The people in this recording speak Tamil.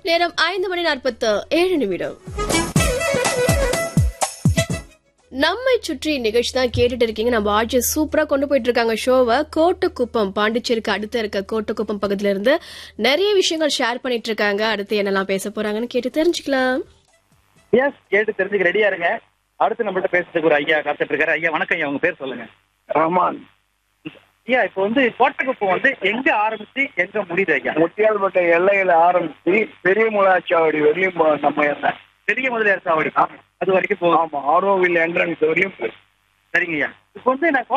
நேரம் ஐந்து மணி நாற்பத்து ஏழு நிமிடம் நம்மை சுற்றி நிகழ்ச்சி தான் கேட்டுட்டு இருக்கீங்க நம்ம ஆட்சி சூப்பரா கொண்டு போயிட்டு இருக்காங்க ஷோவை கோட்டக்குப்பம் பாண்டிச்சேரிக்கு அடுத்து இருக்க கோட்டக்குப்பம் பக்கத்துல இருந்து நிறைய விஷயங்கள் ஷேர் பண்ணிட்டு இருக்காங்க அடுத்து என்னெல்லாம் பேச போறாங்கன்னு கேட்டு தெரிஞ்சுக்கலாம் எஸ் கேட்டு தெரிஞ்சுக்க ரெடியா இருங்க அடுத்து நம்மள்ட்ட பேசுறதுக்கு ஒரு ஐயா காத்துட்டு இருக்காரு ஐயா வணக்கம் ஐயா உங்க பேர் சொல்லுங்க ரஹ்மான் ஐயா இப்போ வந்து கோட்டக்குப்பம் வந்து எங்க ஆரம்பிச்சு எங்க முடியுது ஐயா முத்தியால்பட்ட எல்லையில ஆரம்பிச்சு பெரிய முலாச்சாவடி வரையும் போ- நம்ம என்ன பெரிய முதலியார் சாவடி அது வரைக்கும் போகும் ஆமா ஆரோவில் என்ட்ரன்ஸ் வரையும் போய் சரிங்க ஐயா இப்போ வந்து நான்